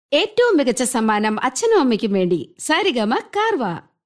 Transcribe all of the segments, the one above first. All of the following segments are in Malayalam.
ഏറ്റവും മികച്ച സമ്മാനം അച്ഛനും അമ്മയ്ക്കും വേണ്ടി സാരിഗമ കാർവ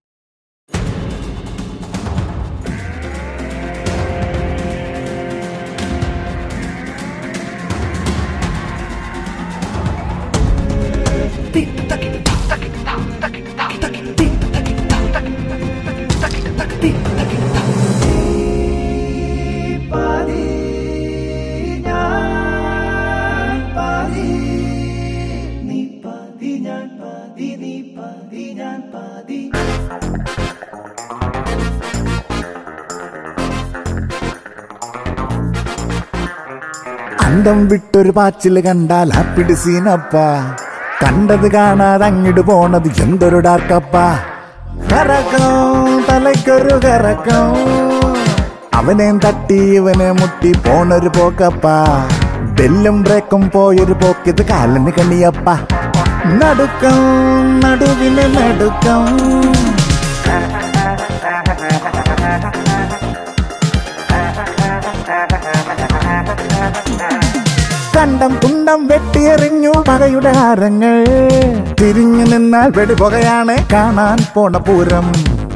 അന്തം വിട്ടൊരു പാച്ചില് കണ്ടാൽ ഹാപ്പിഡ് സീനപ്പ കണ്ടത് കാണാതെ അങ്ങിട്ട് പോണത് എന്തൊരു ഡാർക്കപ്പ കറക്കം തലയ്ക്കൊരു കറക്കം അവനെ തട്ടി ഇവനെ മുട്ടി പോണൊരു പോക്കപ്പ ബെല്ലും ബ്രേക്കും പോയൊരു പോക്കിത് കാലിന് കണിയപ്പ നടുക്കം നടുവിന് നടുക്കം കണ്ടം കുണ്ടം വെട്ടിയെറിഞ്ഞു പകയുടെ ഹാരങ്ങൾ തിരിഞ്ഞു നിന്നാൽ വെടിപുകയാണ് കാണാൻ പോണ പൂരം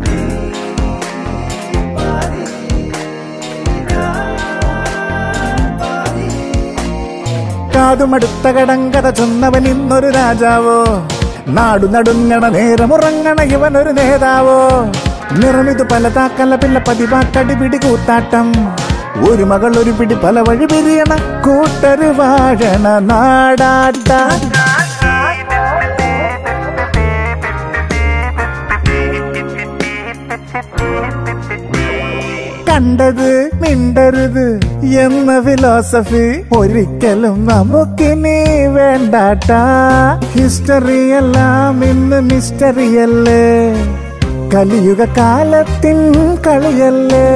കാതുമടുത്ത കടങ്കഥ ചൊന്നവൻ ഇന്നൊരു രാജാവോ നാടു നടുങ്ങണ നേരമുറങ്ങണ ഇവനൊരു നേതാവോ നിറമിതു പല താക്കല പിള്ള പതിവാക്കടി പിടി കൂത്താട്ടം ഒരു മകൾ ഒരു പിടി പല വഴി പിരിയണ കൂട്ടര് വാഴണ നാടാട്ട കണ്ടത് മിണ്ടരുത് എന്ന ഫിലോസഫി ഒരിക്കലും നമുക്കിനി വേണ്ടാട്ടാ ഹിസ്റ്ററി എല്ലാം ഇന്ന് മിസ്റ്ററിയല്ലേ കലിയുഗ കാലത്തിൻ കളിയല്ലേ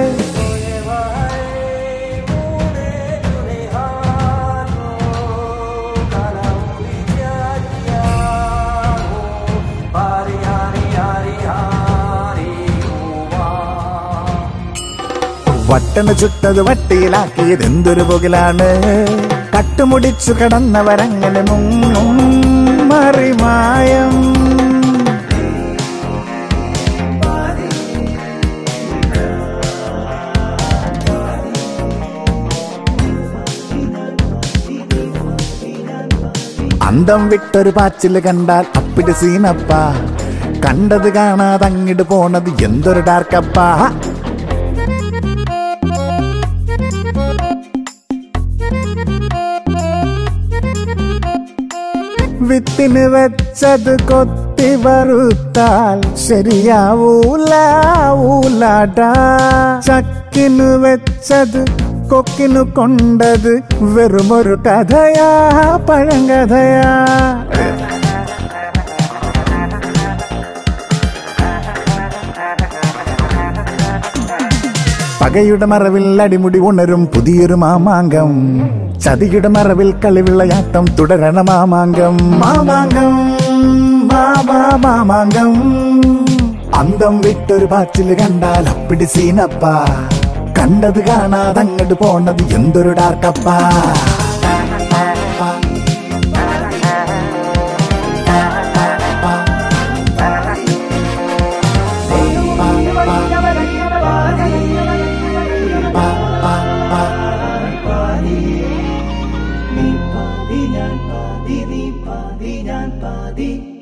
വട്ടന് ചുട്ടത് വട്ടിയിലാക്കിയത് എന്തൊരു പുകിലാണ് കട്ടുമുടിച്ചു കിടന്നവരങ്ങനെ മുങ്ങും മറിമായം അന്തം വിട്ടൊരു പാച്ചില് കണ്ടാൽ അപ്പിട് സീനപ്പ കണ്ടത് കാണാതെ അങ്ങിട്ട് പോണത് എന്തൊരു ഡാർക്കപ്പാ വിത്തിന് വെച്ചത് കൊത്തി വറുത്താൽ ശരിയാവൂല ഊലാടാ ചക്കിന് വെച്ചത് കൊക്കിനു കൊണ്ടത് വെറുമൊരു കഥയാ പഴങ്കഥയാ പകയുടെ മറവിൽ അടിമുടി ഉണരും പുതിയൊരു മാമാങ്കം ചതിയുടെ മറവിൽ കളിവിളയാട്ടം തുടരണ മാമാങ്കം മാമാങ്കം മാമാ മാമാങ്കം അന്തം വിട്ടൊരു പാച്ചില് കണ്ടാൽ അപ്പിടി സീനപ്പ കണ്ടത് കാണാതെ അങ്ങോട്ട് പോണത് എന്തൊരു ഡാർക്കപ്പാ നീ പാതി ഞാൻ പാതി നീ പാതി ഞാൻ പാതി